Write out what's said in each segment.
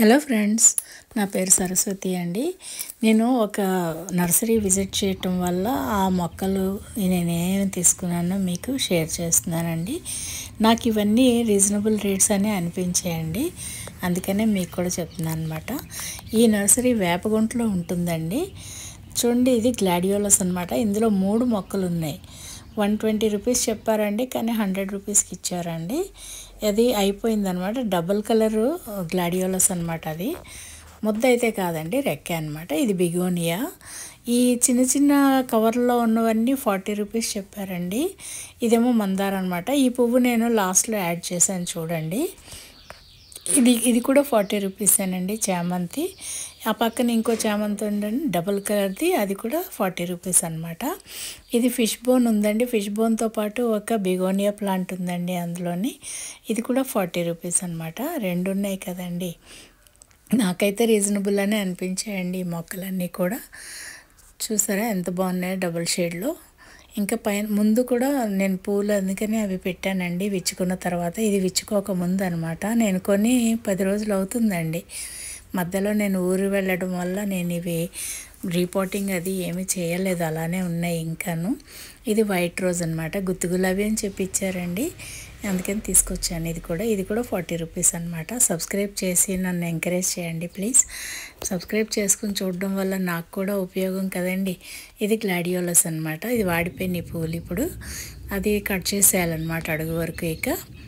hello friends నా పేరు సరస్వతి అండి నేను ఒక నర్సరీ విజిట్ చేయటం వల్ల ఆ మొక్కలు నేను ఏమేమి తీసుకున్నానో మీకు షేర్ చేస్తున్నానండి నాకు ఇవన్నీ రీజనబుల్ రేట్స్ అని అనిపించాయండి అందుకనే మీకు కూడా చెప్తున్నాను అనమాట ఈ నర్సరీ వేపగుంటలో ఉంటుందండి చూడండి ఇది గ్లాడియోలస్ అనమాట ఇందులో మూడు మొక్కలు ఉన్నాయి వన్ ట్వంటీ రూపీస్ చెప్పారండి కానీ హండ్రెడ్ రూపీస్కి ఇచ్చారండి అది అయిపోయిందనమాట డబుల్ కలరు గ్లాడియోలస్ అనమాట అది ముద్ద అయితే కాదండి రెక్కే అనమాట ఇది బిగోనియా ఈ చిన్న చిన్న కవర్లో ఉన్నవన్నీ ఫార్టీ రూపీస్ చెప్పారండి ఇదేమో మందార అనమాట ఈ పువ్వు నేను లాస్ట్లో యాడ్ చేశాను చూడండి ఇది ఇది కూడా ఫార్టీ రూపీసేనండి చామంతి ఆ పక్కన ఇంకో చామంతి ఉందండి డబుల్ కలర్ది అది కూడా ఫార్టీ రూపీస్ అనమాట ఇది ఫిష్ బోన్ ఉందండి ఫిష్ బోన్తో పాటు ఒక బిగోనియా ప్లాంట్ ఉందండి అందులోని ఇది కూడా ఫార్టీ రూపీస్ అనమాట రెండు ఉన్నాయి కదండి నాకైతే రీజనబుల్ అని అనిపించాయండి ఈ మొక్కలన్నీ కూడా చూసారా ఎంత బాగున్నాయో డబుల్ షేడ్లో ఇంకా పైన ముందు కూడా నేను పూలు అందుకని అవి పెట్టానండి విచ్చుకున్న తర్వాత ఇది విచ్చుకోక ముందు అనమాట నేను కొని పది రోజులు అవుతుందండి మధ్యలో నేను ఊరు వెళ్ళడం వల్ల నేను ఇవి రీపోర్టింగ్ అది ఏమీ చేయలేదు అలానే ఉన్నాయి ఇంకాను ఇది వైట్ రోజ్ అనమాట గుత్తి గులాబీ అని చెప్పి ఇచ్చారండి అందుకని తీసుకొచ్చాను ఇది కూడా ఇది కూడా ఫార్టీ రూపీస్ అనమాట సబ్స్క్రైబ్ చేసి నన్ను ఎంకరేజ్ చేయండి ప్లీజ్ సబ్స్క్రైబ్ చేసుకుని చూడడం వల్ల నాకు కూడా ఉపయోగం కదండి ఇది గ్లాడియోలస్ అనమాట ఇది వాడిపోయిన పూలు ఇప్పుడు అది కట్ చేసేయాలన్నమాట అడుగు వరకు ఇక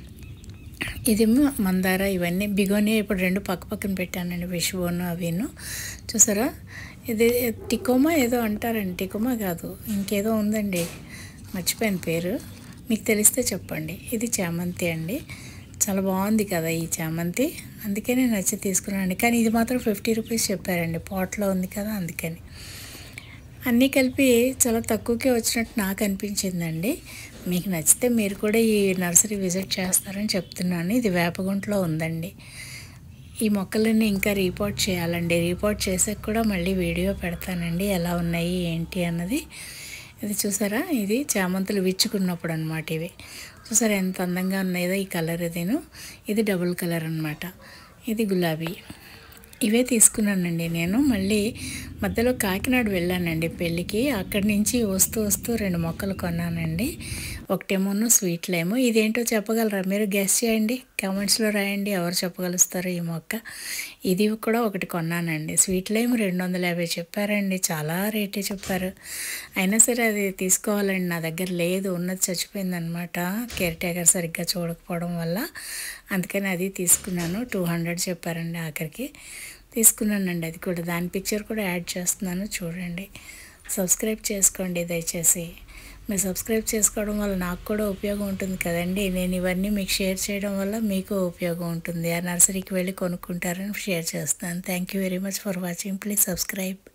ఇది మందార ఇవన్నీ బిగోని ఇప్పుడు రెండు పక్క పక్కన పెట్టానండి విషబోను అవిను చూసారా ఇది టికోమా ఏదో అంటారండి టికోమా కాదు ఇంకేదో ఉందండి మర్చిపోయిన పేరు మీకు తెలిస్తే చెప్పండి ఇది చామంతి అండి చాలా బాగుంది కదా ఈ చామంతి అందుకే నేను నచ్చి తీసుకున్నాను కానీ ఇది మాత్రం ఫిఫ్టీ రూపీస్ చెప్పారండి పాట్లో ఉంది కదా అందుకని అన్నీ కలిపి చాలా తక్కువకే వచ్చినట్టు నాకు అనిపించిందండి మీకు నచ్చితే మీరు కూడా ఈ నర్సరీ విజిట్ చేస్తారని చెప్తున్నాను ఇది వేపగుంటలో ఉందండి ఈ మొక్కలన్నీ ఇంకా రీపోర్ట్ చేయాలండి రీపోర్ట్ చేసాక కూడా మళ్ళీ వీడియో పెడతానండి ఎలా ఉన్నాయి ఏంటి అన్నది ఇది చూసారా ఇది చామంతులు విచ్చుకున్నప్పుడు అనమాట ఇవి చూసారా ఎంత అందంగా ఉన్నాయో ఈ కలర్ ఇదేను ఇది డబుల్ కలర్ అనమాట ఇది గులాబీ ఇవే తీసుకున్నానండి నేను మళ్ళీ మధ్యలో కాకినాడ వెళ్ళానండి పెళ్ళికి అక్కడి నుంచి వస్తూ వస్తూ రెండు మొక్కలు కొన్నానండి ఒకటేమోను స్వీట్లేమో ఇదేంటో చెప్పగలరా మీరు గెస్ చేయండి కామెంట్స్లో రాయండి ఎవరు చెప్పగలుస్తారు ఈ మొక్క ఇది కూడా ఒకటి కొన్నానండి స్వీట్లేమో రెండు వందల యాభై చెప్పారండి చాలా రేటే చెప్పారు అయినా సరే అది తీసుకోవాలండి నా దగ్గర లేదు ఉన్నది చచ్చిపోయిందనమాట కేర్ టేకర్ సరిగ్గా చూడకపోవడం వల్ల అందుకని అది తీసుకున్నాను టూ హండ్రెడ్ చెప్పారండి ఆఖరికి తీసుకున్నానండి అది కూడా దాని పిక్చర్ కూడా యాడ్ చేస్తున్నాను చూడండి సబ్స్క్రైబ్ చేసుకోండి దయచేసి మీరు సబ్స్క్రైబ్ చేసుకోవడం వల్ల నాకు కూడా ఉపయోగం ఉంటుంది కదండి నేను ఇవన్నీ మీకు షేర్ చేయడం వల్ల మీకు ఉపయోగం ఉంటుంది ఆ నర్సరీకి వెళ్ళి కొనుక్కుంటారని షేర్ చేస్తాను thank you very much for watching please subscribe